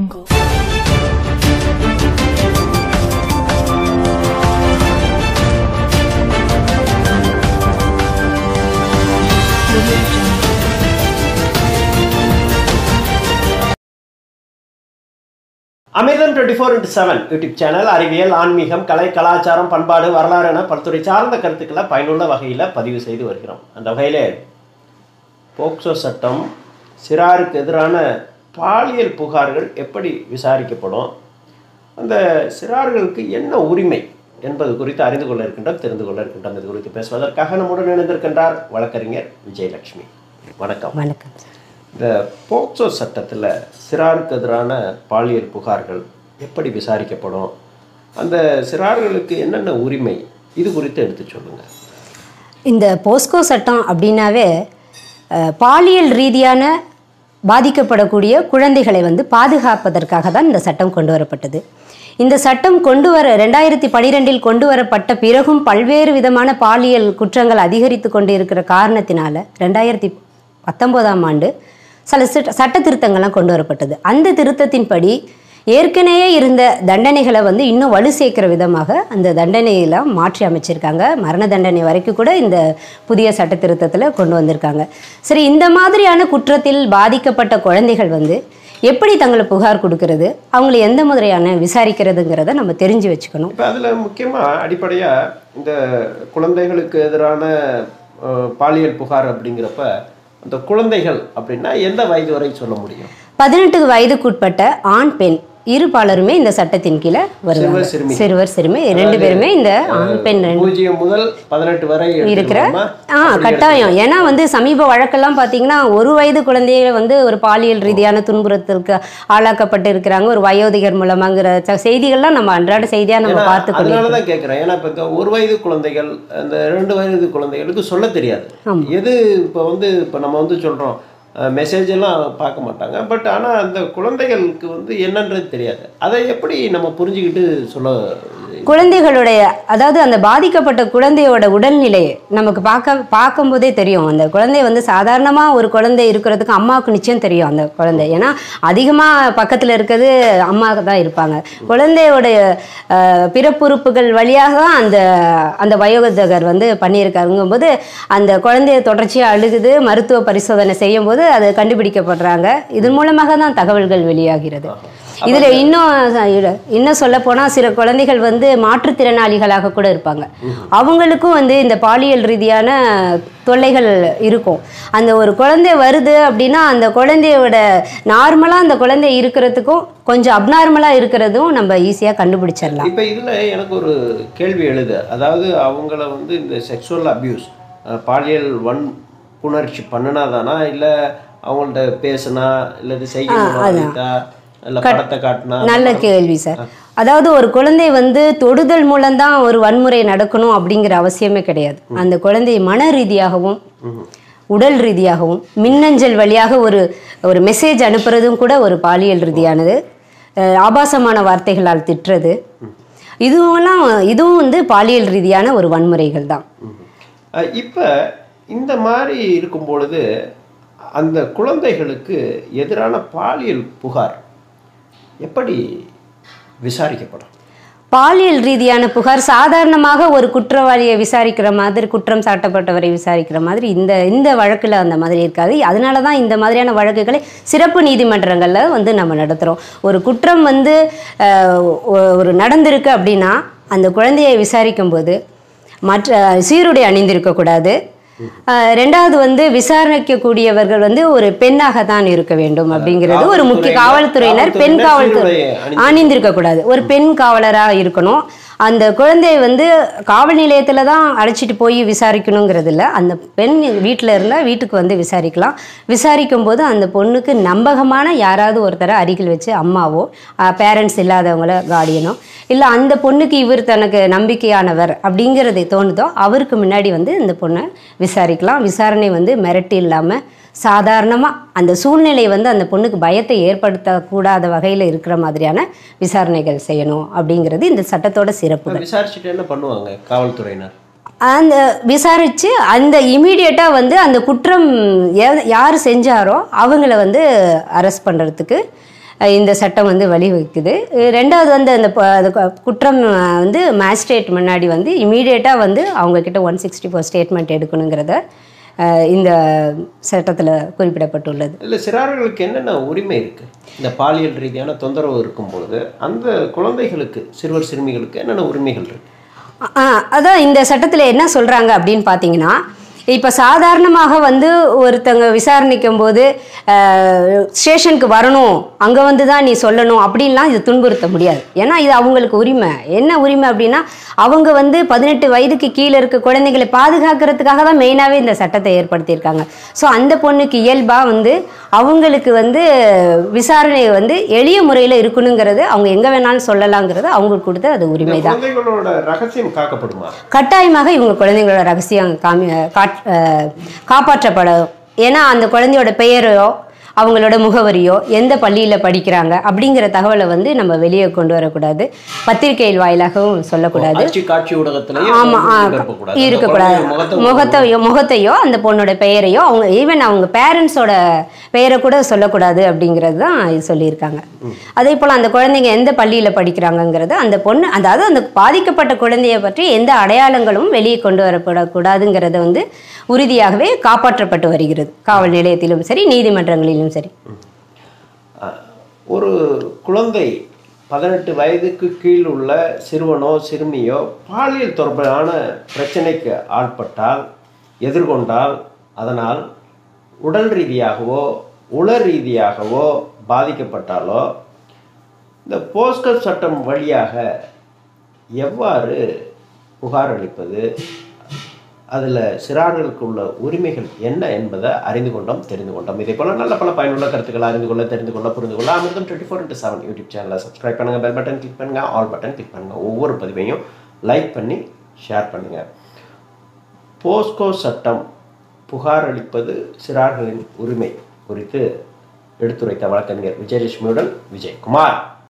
அமிர்தம் twenty four into seven YouTube channel அறிவியல் ஆன்மீகம் கலை கலாச்சாரம் பண்பாடு வரலாறு என பல்துறை சார்ந்த கருத்துக்களை பயனுள்ள வகையில் பதிவு செய்து வருகிறோம் அந்த வகையில் போக்சோ சட்டம் சிறாருக்கு எதிரான பாலியல் புகார்கள் எப்படி விசாரிக்கப்படும் அந்த சிறார்களுக்கு என்ன உரிமை என்பது குறித்து அறிந்து கொள்ள இருக்கின்றோம் தெரிந்து கொள்ள இருக்கின்றோம் இது குறித்து பேசுவதற்காக நம்முடன் இணைந்திருக்கின்றார் வழக்கறிஞர் விஜயலட்சுமி வணக்கம் வணக்கம் சார் இந்த போக்சோ சட்டத்தில் சிறாருக்கு எதிரான பாலியல் புகார்கள் எப்படி விசாரிக்கப்படும் அந்த சிறார்களுக்கு என்னென்ன உரிமை இது குறித்து எடுத்து சொல்லுங்க இந்த போஸ்கோ சட்டம் அப்படின்னாவே அஹ், பாலியல் ரீதியான பாதிக்கப்படக்கூடிய குழந்தைகளை வந்து பாதுகாப்பதற்காக தான் இந்த சட்டம் கொண்டு வரப்பட்டது இந்த சட்டம் கொண்டு வர ரெண்டாயிரத்தி பனிரெண்டில் கொண்டு வரப்பட்ட பிறகும் பல்வேறு விதமான பாலியல் குற்றங்கள் அதிகரித்து கொண்டு இருக்கிற காரணத்தினால ரெண்டாயிரத்தி பத்தொம்போதாம் ஆண்டு சில சட்ட சட்ட திருத்தங்கள்லாம் கொண்டு வரப்பட்டது அந்த திருத்தத்தின்படி ஏற்கனவே இருந்த தண்டனைகளை வந்து இன்னும் வலு சேர்க்கிற விதமாக அந்த தண்டனையெல்லாம் மாற்றி அமைச்சிருக்காங்க மரண தண்டனை வரைக்கும் கூட இந்த புதிய சட்ட திருத்தத்தில் கொண்டு வந்திருக்காங்க சரி இந்த மாதிரியான குற்றத்தில் பாதிக்கப்பட்ட குழந்தைகள் வந்து எப்படி தங்களை புகார் கொடுக்கறது அவங்களை எந்த மாதிரியான விசாரிக்கிறதுங்கிறத நம்ம தெரிஞ்சு வச்சுக்கணும் இப்போ அதில் முக்கியமாக அடிப்படையாக இந்த குழந்தைகளுக்கு எதிரான அஹ், பாலியல் புகார் அப்படிங்கிறப்ப அந்த குழந்தைகள் அப்படின்னா எந்த வயது வரை சொல்ல முடியும் பதினெட்டு வயதுக்குட்பட்ட ஆண் பெண் இரு பாலருமே இந்த சட்டத்தின் கீழே வருவாங்க சிறுவர், சிறுமி. சிறுவர் சிறுமி ரெண்டு பேருமே இந்த ஆண் பெண் ரெண்டு பூஜ்ஜியம் முதல் பதினெட்டு வரை இருக்கிற எடுத்துக்கலாமா? ஆ கட்டாயம் ஏன்னா வந்து சமீப வழக்கெல்லாம் பார்த்தீங்கன்னா ஒரு வயது குழந்தைய வந்து ஒரு பாலியல் ரீதியான துன்புறுத்தலுக்கு ஆளாக்கப்பட்டு இருக்கிறாங்க ஒரு வயோதிகர் மூலமாங்கிற ச- செய்திகள்லாம் நம்ம அன்றாட செய்தியா நம்ம ஏன்னா, பார்த்து அதனால கொண்டிருக்கோம் தான் கேட்குறேன் ஏன்னா இப்போ இந்த ஒரு வயது குழந்தைகள் அந்த ரெண்டு வயது குழந்தைகளுக்கு சொல்ல தெரியாது ஆமா. எது இப்போ வந்து இப்போ நம்ம வந்து சொல்கிறோம் மெசேஜ் எல்லாம் பார்க்க மாட்டாங்க பட் ஆனால் அந்த குழந்தைகளுக்கு வந்து என்னன்றது தெரியாது அதை எப்படி நம்ம புரிஞ்சுக்கிட்டு சொல்ல குழந்தைகளுடைய அதாவது அந்த பாதிக்கப்பட்ட குழந்தையோட உடல்நிலை நமக்கு பார்க்க பார்க்கும்போதே தெரியும் அந்த குழந்தை வந்து சாதாரணமாக ஒரு குழந்தை இருக்கிறதுக்கு அம்மாவுக்கு நிச்சயம் தெரியும் அந்த குழந்தை ஏன்னா அதிகமாக பக்கத்தில் இருக்கிறது அம்மாவுக்கு தான் இருப்பாங்க குழந்தையோடைய அஹ், பிறப்புறுப்புகள் வழியாக தான் அந்த அந்த வயோதிகர் வந்து பண்ணியிருக்காருங்கும்போது அந்த குழந்தைய தொடர்ச்சியாக அழுகுது மருத்துவ பரிசோதனை செய்யும்போது அது கண்டுபிடிக்கப்படுறாங்க இதன் மூலமாக தான் தகவல்கள் வெளியாகிறது இதுல இன்னும் இத- இன்னும் சொல்ல போனா சில குழந்தைகள் வந்து மாற்றுத்திறனாளிகளாக கூட இருப்பாங்க அவங்களுக்கும் வந்து இந்த பாலியல் ரீதியான தொல்லைகள் இருக்கும் அந்த ஒரு குழந்தை வருது அப்படின்னா அந்த குழந்தையோட நார்மலா அந்த குழந்தை இருக்கிறதுக்கும் கொஞ்சம் அப்நார்மலா இருக்கிறதும் நம்ம ஈஸியா கண்டுபிடிச்சிடலாம் இப்போ இதில் எனக்கு ஒரு கேள்வி எழுது அதாவது அவங்கள வந்து இந்த செக்ஷுவல் அபியூஸ் பாலியல் வன்புணர்ச்சி பண்ணினாதானா இல்லை அவங்கள்ட்ட பேசுனா இல்லை செய்கை மூலம் அழைத்தா, இல்ல படத்தை காட்டினா நல்ல கேள்வி சார் அதாவது ஒரு குழந்தை வந்து தொடுதல் மூலம்தான் ஒரு வன்முறை நடக்கணும் அப்படிங்கிற அவசியமே கிடையாது அந்த குழந்தை மன ரீதியாகவும் உடல் ரீதியாகவும் மின்னஞ்சல் வழியாக ஒரு ஒரு மெசேஜ் அனுப்புறதும் கூட ஒரு பாலியல் ரீதியானது அஹ் ஆபாசமான வார்த்தைகளால் திட்டுறது இதுவெல்லாம் இதுவும் வந்து பாலியல் ரீதியான ஒரு வன்முறைகள் தான் இப்போ இந்த மாதிரி இருக்கும் பொழுது அந்த குழந்தைகளுக்கு எதிரான பாலியல் புகார் எப்படி விசாரிக்கப்படும் பாலியல் ரீதியான புகார் சாதாரணமாக ஒரு குற்றவாளியை விசாரிக்கிற மாதிரி குற்றம் சாட்டப்பட்டவரை விசாரிக்கிற மாதிரி இந்த இந்த வழக்கில் அந்த மாதிரி இருக்காது அதனால தான் இந்த மாதிரியான வழக்குகளை சிறப்பு நீதிமன்றங்களில் வந்து நம்ம நடத்துகிறோம் ஒரு குற்றம் வந்து அஹ், ஒ- ஒரு நடந்திருக்கு அப்படின்னா அந்த குழந்தையை விசாரிக்கும்போது மற்ற சீருடை அணிந்திருக்கக்கூடாது அஹ், ரெண்டாவது வந்து விசாரிக்கக்கூடியவர்கள் வந்து ஒரு பெண்ணாக தான் இருக்க வேண்டும் அப்படிங்கிறது ஒரு முக்கிய காவல்துறையினர் பெண் காவல்துறை காவல்துறையினர் சீருடை அணிந்திருக்க கூடாது ஒரு பெண் காவலராக இருக்கணும் அந்த குழந்தையை வந்து காவல் நிலையத்தில் தான் அழைச்சிட்டு போய் விசாரிக்கணுங்கிறது இல்லை அந்த பெண் வீட்டில் இருந்தால் வீட்டுக்கு வந்து விசாரிக்கலாம் விசாரிக்கும் போது அந்த பொண்ணுக்கு நம்பகமான யாராவது ஒருத்தரை அருகில் வச்சு அம்மாவோ பேரண்ட்ஸ் இல்லாதவங்கள கார்டியனோ இல்லை அந்த பொண்ணுக்கு இவர் தனக்கு நம்பிக்கையானவர் அப்படிங்கிறது தோணுதோ அவருக்கு முன்னாடி வந்து இந்த பொண்ணை விசாரிக்கலாம் விசாரணை வந்து மிரட்டி இல்லாமல் சாதாரணமாக அந்த சூழ்நிலை வந்து அந்த பொண்ணுக்கு பயத்தை ஏற்படுத்தக்கூடாத வகையில் இருக்கிற மாதிரியான விசாரணைகள் செய்யணும் அப்படிங்கிறது இந்த சட்டத்தோட சிறப்புகள் விசாரிச்சுட்டு என்ன பண்ணுவாங்க காவல்துறையினர் அந்த விசாரித்து அந்த இமீடியட்டாக வந்து அந்த குற்றம் யா- யார் செஞ்சாரோ அவங்கள வந்து அரெஸ்ட் பண்ணுறதுக்கு அஹ் இந்த சட்டம் வந்து வழிவகுக்குது அஹ் ரெண்டாவது வந்து அந்த ப- அது கு- குற்றம் அஹ், வந்து மேஜிஸ்ட்ரேட் முன்னாடி வந்து இமீடியட்டாக வந்து அவங்கக்கிட்ட ஒன் சிக்ஸ்டி ஃபோர் ஸ்டேட்மெண்ட் எடுக்கணுங்கிறத அஹ், இந்த சட்டத்தில் குறிப்பிடப்பட்டுள்ளது இல்லை சிறார்களுக்கு என்னென்ன உரிமை இருக்கு இந்த பாலியல் ரீதியான தொந்தரவு இருக்கும் பொழுது அந்த குழந்தைகளுக்கு சிறுவர் சிறுமிகளுக்கு என்னென்ன உரிமைகள் இருக்கு ஆ, அதான் இந்த சட்டத்தில் என்ன சொல்கிறாங்க அப்படின்னு பார்த்தீங்கன்னா இப்போ சாதாரணமாக வந்து ஒருத்தங்க விசாரணிக்கும் போது ஸ்டேஷனுக்கு வரணும் அங்கே வந்து தான் நீ சொல்லணும் அப்படின்லாம் இது துன்புறுத்த முடியாது ஏன்னா இது அவங்களுக்கு உரிமை என்ன உரிமை அப்படின்னா அவங்க வந்து பதினெட்டு வயதுக்கு கீழே இருக்க குழந்தைகளை பாதுகாக்கிறதுக்காக தான் மெயினாகவே இந்த சட்டத்தை ஏற்படுத்தியிருக்காங்க ஸோ அந்த பொண்ணுக்கு இயல்பாக வந்து அவங்களுக்கு வந்து விசாரணை வந்து எளிய முறையில் இருக்கணுங்கிறது அவங்க எங்கே வேணாலும் சொல்லலாங்கிறது அவங்களுக்கு கொடுத்த அது இந்த உரிமை தான் குழந்தைகளோட ரகசியம் காக்கப்படுமா கட்டாயமாக இவங்க குழந்தைங்களோட ரகசியம் காமி காட் அஹ் காப்பாற்றப்படும் ஏன்னா அந்த குழந்தையோட பெயரோ அவங்களோட முகவரியோ எந்த பள்ளியில் படிக்கிறாங்க அப்படிங்கிற தகவலை வந்து நம்ம வெளியே கொண்டு வரக்கூடாது பத்திரிகையில் வாயிலாகவும் சொல்லக்கூடாது ஆட்சி காட்சி ஊடகத்திலேயே ஆமா ஆ, இருக்கக்கூடாது இருக்கக்கூடாது அந்த குழந்தை முகத்தை முகத்தையோ முகத்தையோ அந்த பொண்ணோட பெயரையோ அவங்க ஈவன் அவங்க பேரண்ட்ஸோட பெயரை கூட சொல்லக்கூடாது அப்படிங்கிறது தான் இது சொல்லியிருக்காங்க அதே போல் அந்த குழந்தைங்க எந்த பள்ளியில் படிக்கிறாங்கங்கிறது அந்த பொண்ணு அதாவது அந்த பாதிக்கப்பட்ட குழந்தைய பற்றி எந்த அடையாளங்களும் வெளியே கொண்டு வரப்படக்கூடாதுங்கிறத வந்து உறுதியாகவே காப்பாற்றப்பட்டு வருகிறது காவல் நிலையத்திலும் சரி நீதிமன்றங்களிலும் சரி அஹ், ஒரு குழந்தை பதினெட்டு வயதுக்கு கீழ் உள்ள சிறுவனோ சிறுமியோ பாலியல் தொடர்பான பிரச்சனைக்கு ஆட்பட்டால் எதிர்கொண்டால் அதனால் உடல் ரீதியாகவோ உள ரீதியாகவோ பாதிக்கப்பட்டாலோ இந்த போஸ்கோ சட்டம் வழியாக எவ்வாறு புகார் அளிப்பது அதில் சிறார்களுக்கு உள்ள உரிமைகள் என்ன என்பதை அறிந்து கொண்டோம் தெரிந்து கொண்டோம் இதே போல நல்ல பல பயனுள்ள கருத்துக்களை அறிந்து கொள்ள தெரிந்து கொள்ள புரிந்து கொள்ள Amirtham twenty four into seven YouTube சேனலை சப்ஸ்கிரைப் பண்ணுங்கள் பெல் பட்டன் கிளிக் பண்ணுங்கள் ஆல் பட்டன் கிளிக் பண்ணுங்கள் ஒவ்வொரு பதிவையும் லைக் பண்ணி ஷேர் பண்ணுங்கள் போஸ்கோ சட்டம் புகார் அளிப்பது சிறார்களின் உரிமை குறித்து எடுத்துரைத்த வழக்கறிஞர் விஜயலட்சுமியுடன் விஜயகுமார்